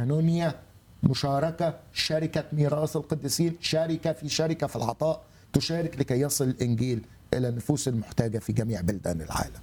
كانونيا مشاركة شركة ميراث القديسين شركة في شركة في العطاء تشارك لكي يصل الإنجيل إلى النفوس المحتاجة في جميع بلدان العالم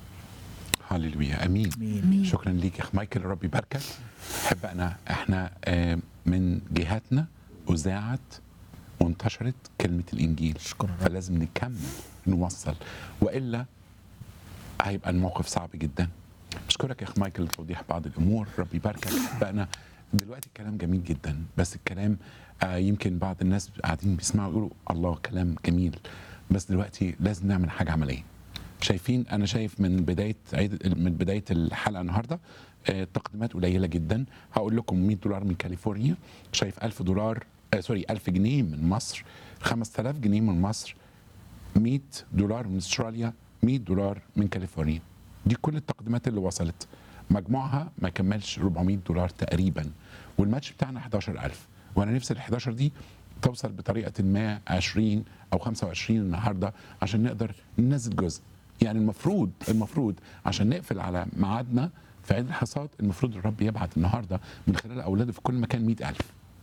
هللويا امين أمين. شكرا ليك يا اخ مايكل ربي يباركك احب انا احنا آه، من جهاتنا اذاعت وانتشرت كلمه الانجيل شكرا رب. فلازم نكمل نوصل والا هيبقى الموقف صعب جدا بشكرك يا اخ مايكل لتوضيح بعض الامور ربي يباركك احب انا دلوقتي الكلام جميل جدا بس الكلام آه يمكن بعض الناس قاعدين بيسمعوا يقولوا الله كلام جميل بس دلوقتي لازم نعمل حاجه عمليه شايفين انا شايف من بدايه عيد من بدايه الحلقه النهارده آه، تقديمات قليله جدا هقول لكم 100 دولار من كاليفورنيا شايف 1000 دولار آه سوري 1000 جنيه من مصر 5000 جنيه من مصر 100 دولار من استراليا 100 دولار من كاليفورنيا دي كل التقديمات اللي وصلت مجموعها ما كملش 400 دولار تقريبا والماتش بتاعنا 11000 وانا نفسي ال 11 دي توصل بطريقه ما 20 او 25 النهارده عشان نقدر ننزل جزء يعني المفروض المفروض عشان نقفل على ميعادنا في عيد الحصاد المفروض الرب يبعت النهارده من خلال اولاده في كل مكان 100000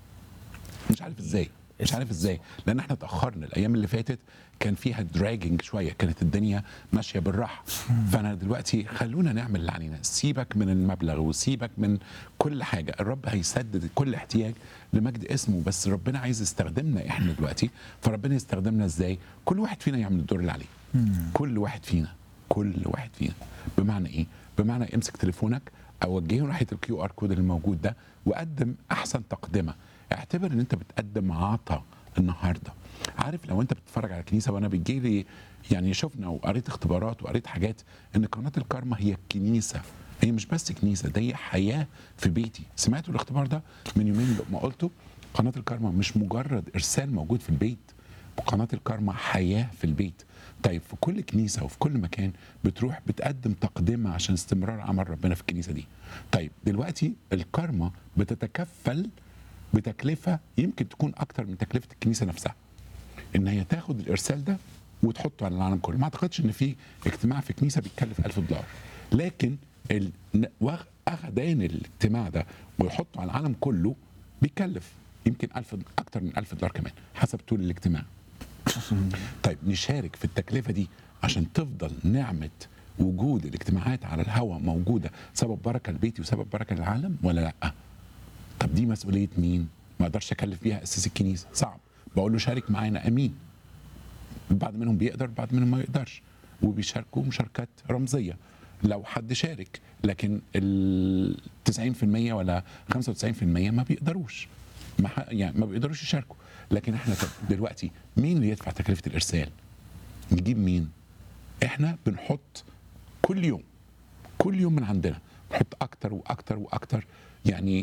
مش عارف ازاي مش عارف ازاي لان احنا اتاخرنا الايام اللي فاتت كان فيها دراجنج شويه كانت الدنيا ماشيه بالراحه فانا دلوقتي خلونا نعمل اللي علينا سيبك من المبلغ وسيبك من كل حاجه الرب هيسدد كل احتياج لمجد اسمه بس ربنا عايز يستخدمنا احنا دلوقتي فربنا يستخدمنا ازاي كل واحد فينا يعمل الدور اللي عليه كل واحد فينا كل واحد فينا بمعنى ايه بمعنى امسك تليفونك او وجهه ناحيه الكيو ار كود اللي موجود ده وقدم احسن تقدمه اعتبر ان انت بتقدم عطا النهارده عارف لو انت بتتفرج على الكنيسه وانا بيجي لي يعني شفنا وقريت اختبارات وقريت حاجات ان قناه الكارما هي الكنيسه هي مش بس كنيسه ده هي حياه في بيتي سمعتوا الاختبار ده من يومين ما قلته قناه الكارما مش مجرد ارسال موجود في البيت قناه الكارما حياه في البيت طيب في كل كنيسه وفي كل مكان بتروح بتقدم تقدمه عشان استمرار عمل ربنا في الكنيسه دي طيب دلوقتي الكارما بتتكفل بتكلفه يمكن تكون اكتر من تكلفه الكنيسه نفسها ان هي تاخد الارسال ده وتحطه على العالم كله ما اعتقدش ان في اجتماع في كنيسه بيتكلف 1000 دولار لكن ال- ن- واخ- اخدان الاجتماع ده ويحطه على العالم كله بيكلف يمكن 1000 اكتر من 1000 دولار كمان حسب طول الاجتماع طيب نشارك في التكلفه دي عشان تفضل نعمه وجود الاجتماعات على الهواء موجوده سبب بركه لبيتي وسبب بركه للعالم ولا لا طب دي مسؤوليه مين ما اقدرش اكلف بيها اساس الكنيسه صعب بقول له شارك معانا امين بعض منهم بيقدر بعض منهم ما يقدرش وبيشاركوا مشاركات رمزيه لو حد شارك لكن ال 90% ولا 95% ما بيقدروش ما ح- يعني ما بيقدروش يشاركوا لكن احنا طب دلوقتي مين اللي يدفع تكلفه الارسال؟ نجيب مين؟ احنا بنحط كل يوم كل يوم من عندنا نحط اكتر واكتر واكتر يعني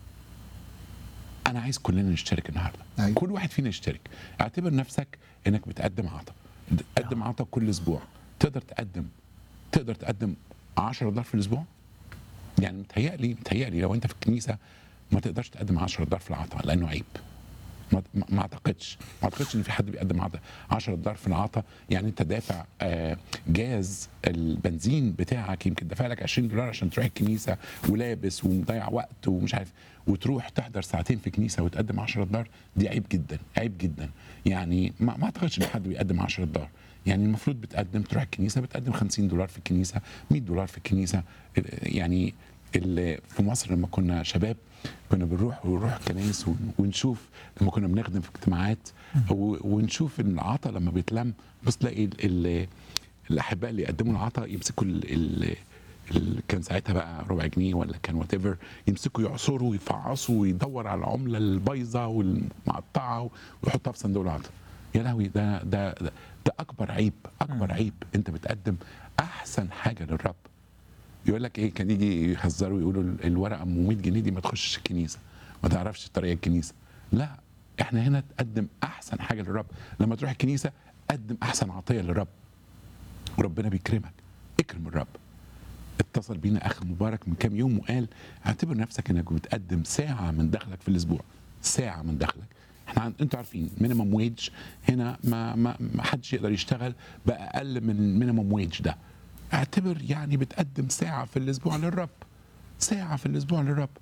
انا عايز كلنا نشترك النهارده أيوة. كل واحد فينا يشترك اعتبر نفسك انك بتقدم عطا تقدم عطا كل اسبوع تقدر تقدم تقدر تقدم 10 دولار في الاسبوع يعني متهيألي متهيألي لو انت في الكنيسه ما تقدرش تقدم 10 دولار في العطا لانه عيب ما ما- ما اعتقدش ما اعتقدش ان في حد بيقدم عطا 10 دولار في العطا يعني انت دافع آه، جاز البنزين بتاعك يمكن دافع لك 20 دولار عشان تروح الكنيسه ولابس ومضيع وقت ومش عارف وتروح تحضر ساعتين في كنيسه وتقدم 10 دولار دي عيب جدا عيب جدا يعني ما, ما اعتقدش ان حد بيقدم 10 دولار يعني المفروض بتقدم تروح الكنيسه بتقدم 50 دولار في الكنيسه 100 دولار في الكنيسه يعني اللي في مصر لما كنا شباب كنا بنروح ونروح كنايس ون- ونشوف لما كنا بنخدم في اجتماعات و- ونشوف ان العطا لما بيتلم بص تلاقي ال- ال- الاحباء اللي يقدموا العطا يمسكوا ال ال ال كان ساعتها بقى ربع جنيه ولا كان وات ايفر يمسكوا يعصروا ويفعصوا ويدور على العمله البايظه والمقطعه ويحطها في صندوق العطا يا لهوي ده ده ده, ده اكبر عيب اكبر عيب انت بتقدم احسن حاجه للرب يقول لك ايه كان يجي يهزروا يقولوا ال- الورقه ام 100 جنيه دي ما تخشش الكنيسه ما تعرفش طريق الكنيسه لا احنا هنا تقدم احسن حاجه للرب لما تروح الكنيسه قدم احسن عطيه للرب وربنا بيكرمك اكرم الرب اتصل بينا اخ مبارك من كام يوم وقال اعتبر نفسك انك بتقدم ساعه من دخلك في الاسبوع ساعه من دخلك احنا عن- انتوا عارفين مينيمم ويج هنا ما ما ما حدش يقدر يشتغل باقل من المينيمم ويج ده اعتبر يعني بتقدم ساعه في الاسبوع للرب ساعه في الاسبوع للرب